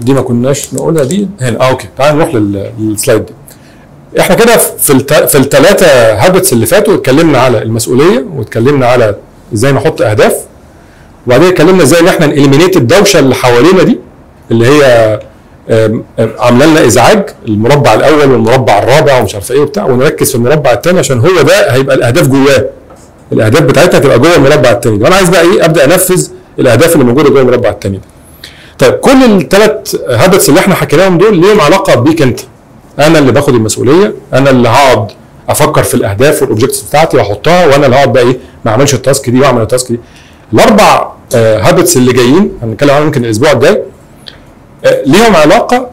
دي ما كناش نقولها دي هنا اه اوكي تعال نروح لل- للسلايد دي احنا كده في الت... في الثلاثه هابتس اللي فاتوا اتكلمنا على المسؤوليه واتكلمنا على ازاي نحط اهداف وبعدين اتكلمنا ازاي ان احنا نإليمينيت الدوشه اللي حوالينا دي اللي هي آم، آم، عامله لنا ازعاج المربع الاول والمربع الرابع ومش عارف ايه وبتاع ونركز في المربع الثاني عشان هو ده هيبقى الاهداف جواه الاهداف بتاعتها تبقى جوه المربع الثاني وانا عايز بقى ايه ابدا انفذ الاهداف اللي موجوده جوه المربع الثاني ده طيب كل الثلاث هابتس اللي احنا حكيناهم دول ليهم علاقه بيك انت انا اللي باخد المسؤوليه انا اللي هقعد افكر في الاهداف والاوبجكتس بتاعتي واحطها وانا اللي هقعد بقى ايه ما اعملش التاسك دي واعمل التاسك دي الاربع هابتس اللي جايين هنتكلم عنهم يمكن الاسبوع الجاي آه، ليهم علاقه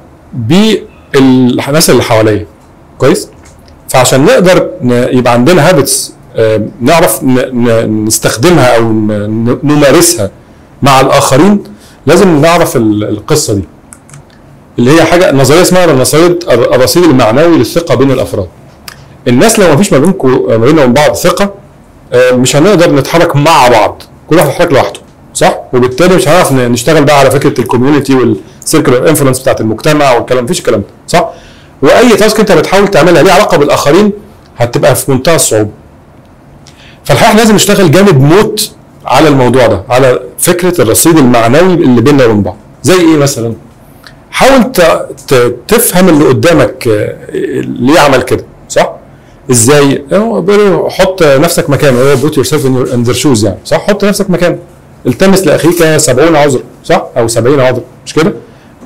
بالناس اللي حواليا كويس فعشان نقدر ن- يبقى عندنا هابتس نعرف ن- ن- نستخدمها او ن- نمارسها مع الاخرين لازم نعرف ال- القصه دي اللي هي حاجه نظريه اسمها نظريه الر- الرصيد المعنوي للثقه بين الافراد الناس لو ما فيش ما بينكم ما بيننا وبين بعض ثقه آه، مش هنقدر نتحرك مع بعض كل واحد يتحرك لوحده صح وبالتالي مش هنعرف ن- نشتغل بقى على فكره الكوميونتي والسيركل اوف انفلونس بتاعت المجتمع والكلام مفيش الكلام ده صح واي تاسك انت بتحاول تعملها ليها علاقه بالاخرين هتبقى في منتهى الصعوبه فالحقيقه إحنا لازم نشتغل جامد موت على الموضوع ده على فكره الرصيد المعنوي اللي بيننا وبين بعض زي ايه مثلا حاول ت- ت- تفهم اللي قدامك آه، ليه عمل كده صح ازاي هو بيقولوا حط نفسك مكانه هو put yourself in, your, in their shoes يعني صح حط نفسك مكانه التمس لاخيك 70 عذر صح او 70 عذر مش كده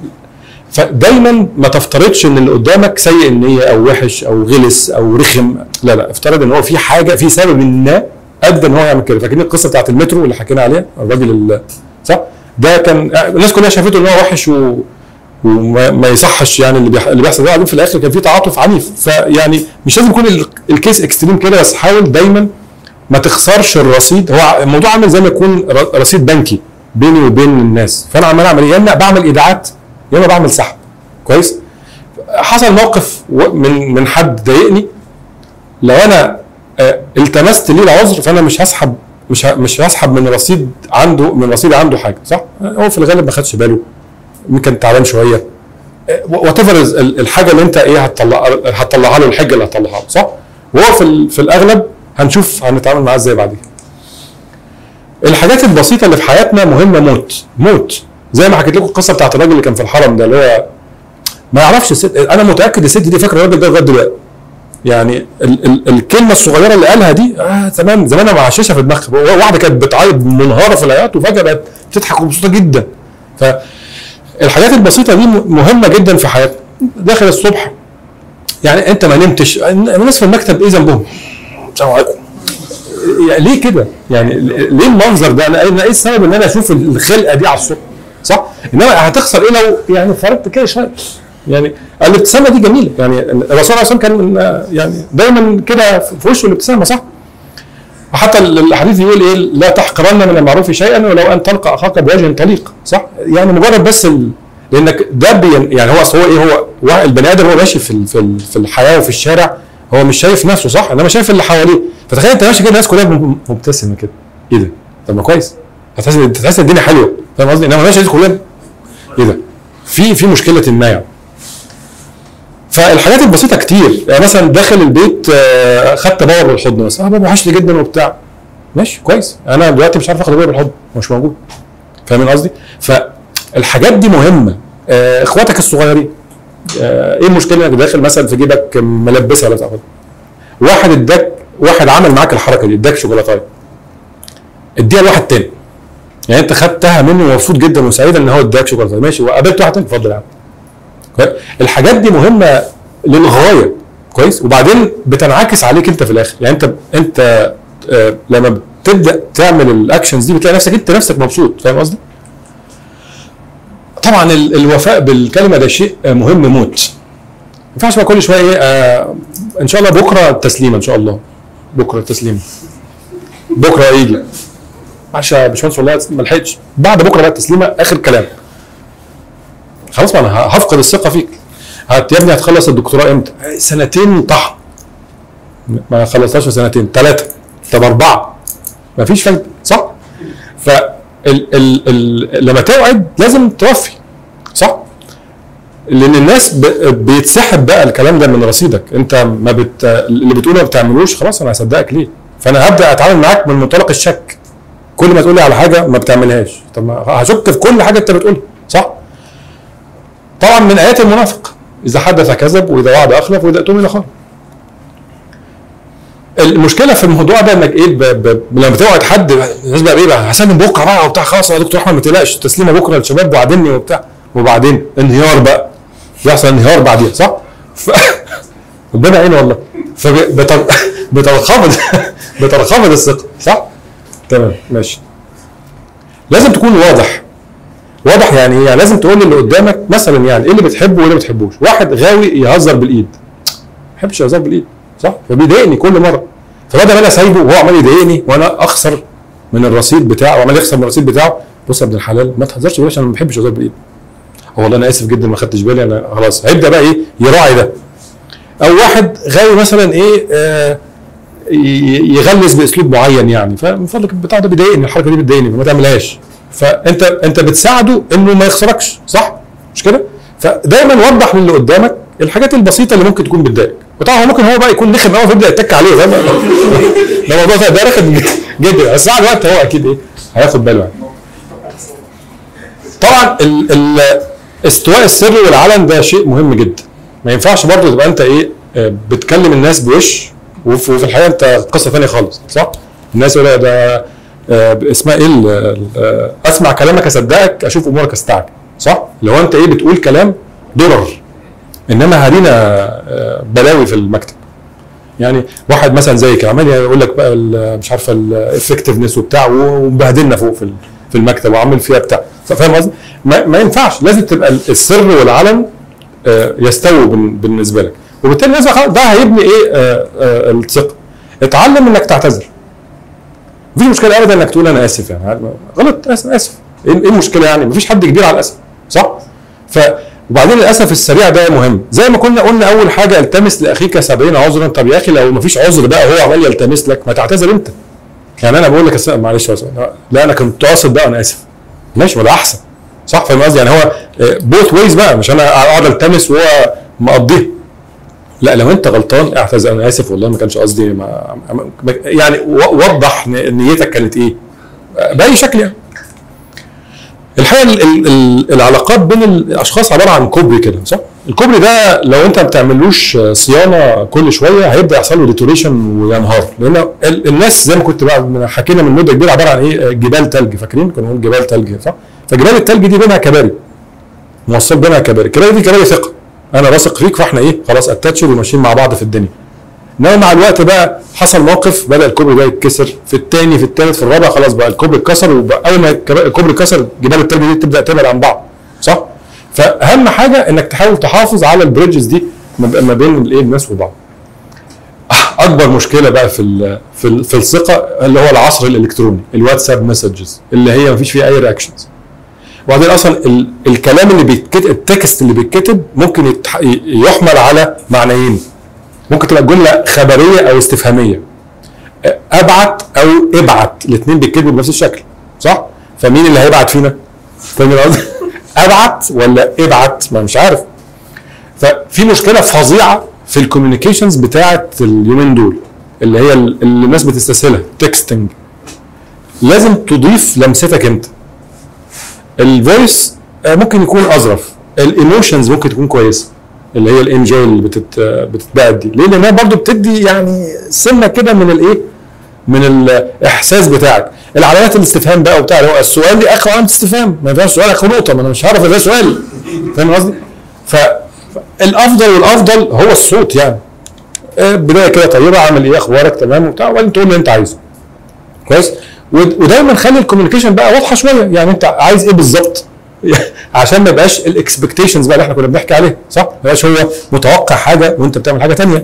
فدايما ما تفترضش ان اللي قدامك سيء النيه او وحش او غلس او رخم لا لا افترض ان هو في حاجه في سبب ما ادى ان هو يعمل كده فاكرين القصه بتاعت المترو اللي حكينا عليها الراجل ال- صح ده كان الناس كلها شافته ان هو وحش و وما ما يصحش يعني اللي بيح- اللي بيحصل ده بعدين في الاخر كان في تعاطف عنيف فيعني مش لازم يكون ال- الكيس اكستريم كده بس حاول دايما ما تخسرش الرصيد هو الموضوع عامل زي ما يكون ر- رصيد بنكي بيني وبين الناس فانا عمال اعمل ايه يا اما بعمل ايداعات يا اما بعمل سحب كويس حصل موقف و- من من حد ضايقني لو انا آه، التمست ليه العذر فانا مش هسحب مش ه- مش هسحب من رصيد عنده من رصيد عنده حاجه صح هو في الغالب ما خدش باله يمكن تعبان شويه وات ايفر الحاجه اللي انت ايه هتطلع هتطلعها له الحجه اللي هتطلعها له صح؟ وهو في ال- في الاغلب هنشوف هنتعامل معاه ازاي بعدين. الحاجات البسيطه اللي في حياتنا مهمه موت موت زي ما حكيت لكم القصه بتاعت الراجل اللي كان في الحرم ده اللي هو ما يعرفش الست انا متاكد الست دي فاكره الراجل ده لغايه دلوقتي يعني ال ال الكلمه الصغيره اللي قالها دي آه تمام زمانها معششه في دماغها واحده كانت بتعيط منهاره في العياط وفجاه بقت بتضحك ومبسوطه جدا فالحاجات البسيطه دي م- مهمه جدا في حياتنا داخل الصبح يعني انت ما نمتش الناس في المكتب ايه ذنبهم؟ السلام عليكم يعني ليه كده؟ يعني ل- ليه المنظر ده؟ انا أنا ايه السبب ان انا اشوف الخلقه دي على الصبح؟ صح؟ انما هتخسر ايه لو يعني فرضت كده شويه يعني الابتسامه دي جميله يعني الرسول صلى الله عليه وسلم كان آه، يعني دايما كده في وشه الابتسامه صح؟ وحتى ال- الحديث يقول ايه لا تحقرن من المعروف شيئا ولو ان تلقى اخاك بوجه طليق صح؟ يعني مجرد بس ال... لانك ده بي... يعني هو أصل هو ايه هو وا- البني ادم هو ماشي في ال... في, ال... في الحياه وفي الشارع هو مش شايف نفسه صح؟ انما شايف اللي حواليه فتخيل انت ماشي كده الناس كلها م- مبتسمه كده ايه ده؟ طب ما كويس هتحس ان تحس ان الدنيا حلوه فاهم قصدي؟ انما ماشي الناس كلها ايه ده؟ في في مشكله ما يعني فالحاجات البسيطه كتير يعني مثلا داخل البيت آه، خدت بابا بالحضن مثلا اه بابا وحشني جدا وبتاع ماشي كويس انا دلوقتي مش عارف اخد ابويا بالحضن مش موجود فاهمين قصدي؟ فالحاجات دي مهمه آه، اخواتك الصغيرين آه، ايه المشكله انك داخل مثلا في جيبك ملبسه ولا بتاع واحد اداك واحد عمل معاك الحركه دي اداك شوكولاته اديها لواحد تاني يعني انت خدتها منه ومبسوط جدا وسعيد ان هو اداك شوكولاته ماشي وقابلت واحد تاني اتفضل يا عم كويس؟ الحاجات دي مهمه للغايه كويس وبعدين بتنعكس عليك انت في الاخر يعني انت انت آه، لما بتبدا تعمل الاكشنز دي بتلاقي نفسك انت نفسك مبسوط فاهم قصدي؟ طبعا ال- الوفاء بالكلمه ده شيء آه، مهم موت ما ينفعش بقى كل شويه ايه آه ان شاء الله بكره التسليمه ان شاء الله بكره التسليمه بكره يجي معلش يا باشمهندس والله ما لحقتش بعد بكره بقى التسليمه اخر كلام خلاص ما انا ه- هفقد الثقه فيك هت يا ابني هتخلص الدكتوراه امتى؟ سنتين طحن ما خلصتهاش في سنتين ثلاثه طب اربعه ما فيش فايده صح؟ ف ال ال ال لما توعد لازم توفي صح؟ لان الناس ب... بيتسحب بقى الكلام ده من رصيدك انت ما بت... اللي بتقوله ما بتعملوش خلاص انا هصدقك ليه فانا هبدا اتعامل معاك من منطلق الشك كل ما تقول لي على حاجه ما بتعملهاش طب ما هشك في كل حاجه انت بتقولها صح طبعا من ايات المنافق اذا حدث كذب واذا وعد اخلف واذا اؤتمن خان المشكله في الموضوع ده انك ايه ب... ب... لما بتوعد حد الناس بقى ايه بقى هسلم بكره بقى وبتاع خلاص يا دكتور احمد ما تقلقش تسليمه بكره للشباب وعدني وبتاع وبعدين انهيار بقى يحصل انهيار بعديها صح؟ ف... ربنا يعين والله فبتنخفض بتنخفض الثقه صح؟ تمام ماشي لازم تكون واضح واضح يعني ايه؟ يعني لازم تقول للي قدامك مثلا يعني ايه اللي بتحبه وايه اللي ما بتحبوش واحد غاوي يهزر بالايد ما بحبش يهزر بالايد صح فبيضايقني كل مره فبدل ما انا سايبه وهو عمال يضايقني وانا اخسر من الرصيد بتاعه وعمال يخسر من الرصيد بتاعه بص يا ابن الحلال ما تهزرش بلاش انا ما بحبش يهزر بالايد هو والله انا اسف جدا ما خدتش بالي انا خلاص هيبدا بقى ايه يراعي ده او واحد غاوي مثلا ايه آه يغلس باسلوب معين يعني فمن فضلك البتاع ده بيضايقني الحركه دي بتضايقني فما تعملهاش فانت انت بتساعده انه ما يخسركش صح مش كده فدايما وضح للي قدامك الحاجات البسيطه اللي ممكن تكون بتضايقك وطبعا ممكن هو بقى يكون رخم قوي فيبدا يتك عليه فاهم ده موضوع ده رخم جدا بس مع الوقت هو اكيد ايه هياخد باله يعني طبعا ال ال استواء السر والعلن ده شيء مهم جدا ما ينفعش برضه تبقى انت ايه بتكلم الناس بوش وفي, وفي الحقيقه انت قصه ثانيه خالص صح؟ الناس يقول ده اسمها ايه اسمع كلامك اصدقك اشوف امورك استعجل صح؟ لو انت ايه بتقول كلام درر انما هارينا بلاوي في المكتب يعني واحد مثلا زي كده عمال يقول لك بقى مش عارفه الافكتفنس وبتاع ومبهدلنا فوق في في المكتب وعامل فيها بتاع فاهم قصدي؟ ما, ما ينفعش لازم تبقى السر والعلن يستووا بالنسبه لك وبالتالي الناس ده هيبني ايه الثقه اتعلم انك تعتذر مفيش مشكله ابدا انك تقول انا اسف يعني غلط اسف اسف ايه المشكله يعني مفيش حد كبير على الاسف صح ف وبعدين الاسف السريع ده مهم زي ما كنا قلنا اول حاجه التمس لاخيك سبعين عذرا طب يا اخي لو مفيش عذر بقى هو عمال يلتمس لك ما تعتذر انت يعني انا بقول لك معلش لا انا كنت قاصد بقى انا اسف ماشي ما ده احسن صح فاهم قصدي يعني هو بوث ويز بقى مش انا اقعد التمس وهو مقضيه لا لو انت غلطان اعتذر انا اسف والله ما كانش قصدي ما يعني وضح نيتك كانت ايه باي شكل يعني الحقيقه ال ال العلاقات بين الاشخاص عباره عن كوبري كده صح؟ الكوبري ده لو انت ما بتعملوش صيانه كل شويه هيبدا يحصل له ديتوريشن وينهار لان الناس زي ما كنت بقى حكينا من مده كبيره عباره عن ايه؟ جبال ثلج فاكرين؟ كنا بنقول جبال ثلج صح؟ فجبال الثلج دي بينها كباري موصل بينها كباري، الكباري دي كباري ثقه انا واثق فيك فاحنا ايه؟ خلاص اتاتشد وماشيين مع بعض في الدنيا. انما مع الوقت بقى حصل موقف بدا الكوبري ده يتكسر في الثاني في الثالث في الرابع خلاص بقى الكوبري اتكسر واول ما الكوبري اتكسر جبال الثلج دي تبدا تبعد عن بعض صح؟ فاهم حاجه انك تحاول تحافظ على البريدجز دي ما بين الايه الناس وبعض. اكبر مشكله بقى في ال في, ال في الثقه اللي هو العصر الالكتروني الواتساب مسجز اللي هي ما فيش فيها اي رياكشنز. وبعدين اصلا ال الكلام اللي بيتكتب التكست اللي بيتكتب ممكن يحمل على معنيين ممكن تبقى جمله خبريه او استفهاميه ابعت او ابعت الاثنين بيتكتبوا بنفس الشكل صح فمين اللي هيبعت فينا فاهم القصد ابعت ولا ابعت ما مش عارف ففي مشكله فظيعه في الكوميونيكيشنز بتاعه اليومين دول اللي هي اللي الناس بتستسهلها تكستنج لازم تضيف لمستك انت الفويس ممكن يكون اظرف الايموشنز ممكن تكون كويسه اللي هي الام جي اللي بتت بتتبعت دي ليه لانها برضو بتدي يعني سنه كده من الايه من الاحساس بتاعك العلامات الاستفهام بقى وبتاع هو السؤال دي اخر علامه استفهام ما ينفعش سؤال اخر نقطه ما انا مش هعرف ده سؤال فاهم قصدي؟ فالافضل والافضل هو الصوت يعني بدايه كده طيبه عامل ايه اخبارك تمام وبتاع وبعدين تقول اللي انت عايزه كويس ودايما خلي الكوميونيكيشن بقى واضحه شويه يعني انت عايز ايه بالظبط عشان ما يبقاش الاكسبكتيشنز بقى اللي احنا كنا بنحكي عليها صح؟ ما يبقاش هو متوقع حاجه وانت بتعمل حاجه ثانيه.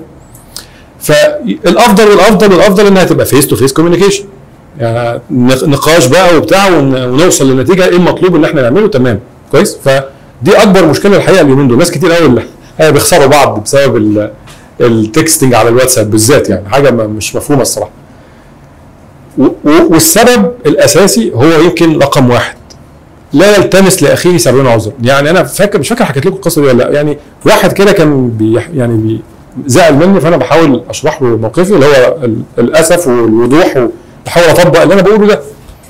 فالافضل والافضل والافضل انها تبقى فيس تو فيس كوميونيكيشن. يعني نقاش بقى وبتاع ونوصل للنتيجه ايه المطلوب ان احنا نعمله تمام كويس؟ فدي اكبر مشكله الحقيقه اليومين دول ناس كتير قوي بيخسروا بعض بسبب التكستنج على الواتساب بالذات يعني حاجه مش مفهومه الصراحه. والسبب الاساسي هو يمكن رقم واحد لا يلتمس لاخيه سبعين عذرا يعني انا فاكر مش فاكر حكيت لكم القصه دي ولا لا يعني واحد كده كان بي يعني بي زعل مني فانا بحاول اشرح له موقفي اللي هو ال- الاسف والوضوح وبحاول اطبق اللي انا بقوله ده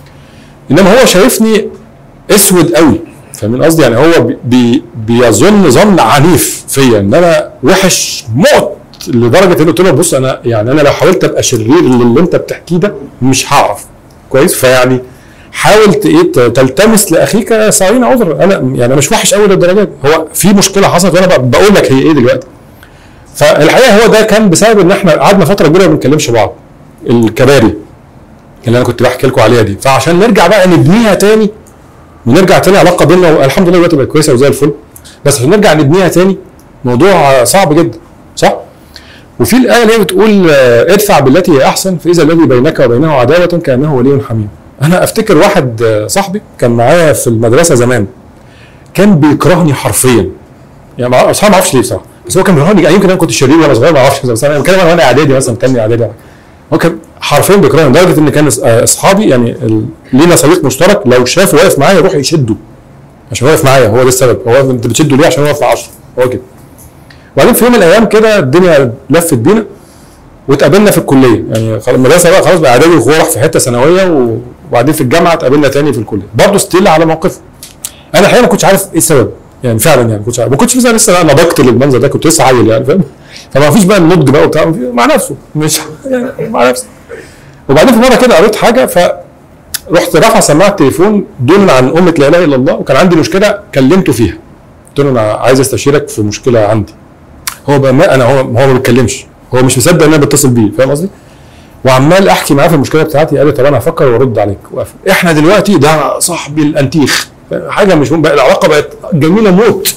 انما هو شايفني اسود قوي فاهمين قصدي يعني هو بي بي بيظن ظن عنيف فيا ان انا وحش موت لدرجه ان قلت له بص انا يعني انا لو حاولت ابقى شرير اللي انت بتحكيه ده مش هعرف كويس فيعني حاول ت- ايه ت- تلتمس لاخيك سبعين عذرا انا يعني أنا مش وحش قوي للدرجه دي هو في مشكله حصلت وانا ب- بقول لك هي ايه دلوقتي فالحقيقه هو ده كان بسبب ان احنا قعدنا فتره كبيره ما بنتكلمش بعض الكباري اللي انا كنت بحكي لكم عليها دي فعشان نرجع بقى نبنيها تاني ونرجع تاني علاقه بيننا والحمد لله دلوقتي بقت كويسه وزي الفل بس عشان نرجع نبنيها تاني موضوع صعب جدا صح؟ وفي الايه اللي هي بتقول آه، ادفع بالتي هي احسن فاذا الذي بينك وبينه عداوه كانه ولي حميم. انا افتكر واحد آه، صاحبي كان معايا في المدرسه زمان كان بيكرهني حرفيا يعني ما اصحابي ما اعرفش ليه بصراحه بس هو كان بيكرهني يعني يمكن انا كنت شرير وانا صغير ما اعرفش بس انا بتكلم وانا اعدادي مثلا تاني اعدادي هو كان حرفيا بيكرهني لدرجه ان كان أص- آه، اصحابي يعني ال- لينا صديق مشترك لو شافه واقف معايا يروح يشده عشان واقف معايا هو ده السبب هو انت بتشده ليه عشان هو واقف مع اشرف هو كده وبعدين في يوم من الايام كده الدنيا لفت بينا واتقابلنا في الكليه يعني خلاص المدرسه بقى خلاص بقى اعدادي وهو راح في حته ثانويه وبعدين في الجامعه اتقابلنا تاني في الكليه برضه ستيل على موقف انا الحقيقه ما كنتش عارف ايه السبب يعني فعلا يعني ما كنتش عارف ما كنتش مثلا لسه بقى نضجت للمنظر ده كنت لسه عيل يعني فاهم فما فيش بقى النضج بقى وبتاع مع نفسه مش يعني مع نفسه وبعدين في مره كده قريت حاجه فرحت رافع سماعه التليفون دون عن امه لا اله الا الله وكان عندي مشكله كلمته فيها قلت له انا عايز استشيرك في مشكله عندي هو بقى ما انا هو هو ما بيتكلمش هو مش مصدق ان انا بتصل بيه فاهم قصدي؟ وعمال احكي معاه في المشكله بتاعتي قال لي طب انا هفكر وارد عليك وقفل احنا دلوقتي ده صاحبي الانتيخ حاجه مش بقى العلاقه بقت جميله موت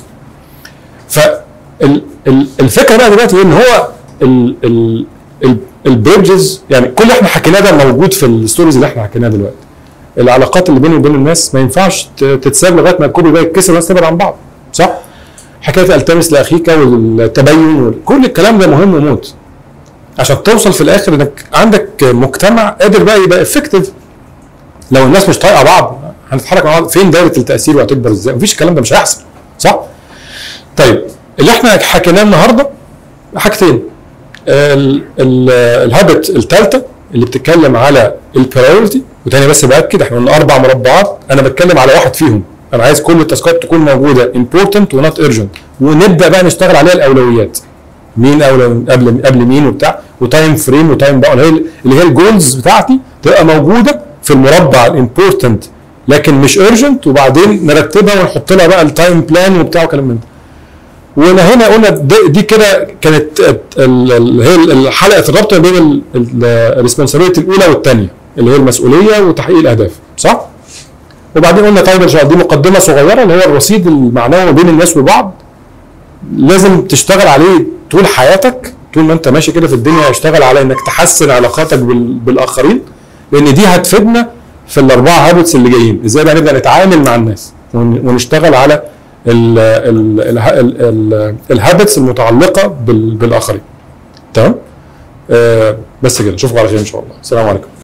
فالفكره بقى دلوقتي ان هو ال ال ال البريدجز يعني كل اللي احنا حكيناه ده موجود في الستوريز اللي احنا حكيناها دلوقتي العلاقات اللي بيني وبين الناس ما ينفعش ت- تتساب لغايه ما الكوبري ده يتكسر والناس تبعد عن بعض صح؟ حكايه التمس لاخيك والتبين كل الكلام ده مهم موت عشان توصل في الاخر انك عندك مجتمع قادر بقى يبقى افكتيف لو الناس مش طايقه بعض هنتحرك مع بعض فين دايره التاثير وهتكبر ازاي مفيش الكلام ده مش هيحصل صح طيب اللي احنا حكيناه النهارده حاجتين ال- ال- الهابت الثالثه اللي بتتكلم على البرايورتي وتاني بس باكد احنا قلنا اربع مربعات انا بتكلم على واحد فيهم انا عايز كل التاسكات تكون موجوده important ونوت urgent ونبدا بقى نشتغل عليها الاولويات مين اولى قبل قبل مين وبتاع وتايم فريم وتايم باون هي اللي هي الجولز بتاعتي تبقى موجوده في المربع الامبورتنت لكن مش urgent وبعدين نرتبها ونحط لها بقى التايم بلان وبتاع وكلام من ده وهنا هنا قلنا دي, دي كده كانت ال- ال- هي حلقه الربط ما بين الريسبونسابيلتي الاولى والثانيه اللي هي المسؤوليه وتحقيق الاهداف صح؟ وبعدين قلنا طيب ان شاء الله دي مقدمه صغيره اللي هو الرصيد المعنوي ما بين الناس وبعض لازم تشتغل عليه طول حياتك طول ما انت ماشي كده في الدنيا اشتغل على انك تحسن علاقاتك بال- بالاخرين لان دي هتفيدنا في الاربعه هابتس اللي جايين ازاي بقى نبدا نتعامل مع الناس ون- ونشتغل على ال- ال- ال- ال- ال- الهابتس المتعلقه بال- بالاخرين تمام آه بس كده نشوفكم على خير ان شاء الله السلام عليكم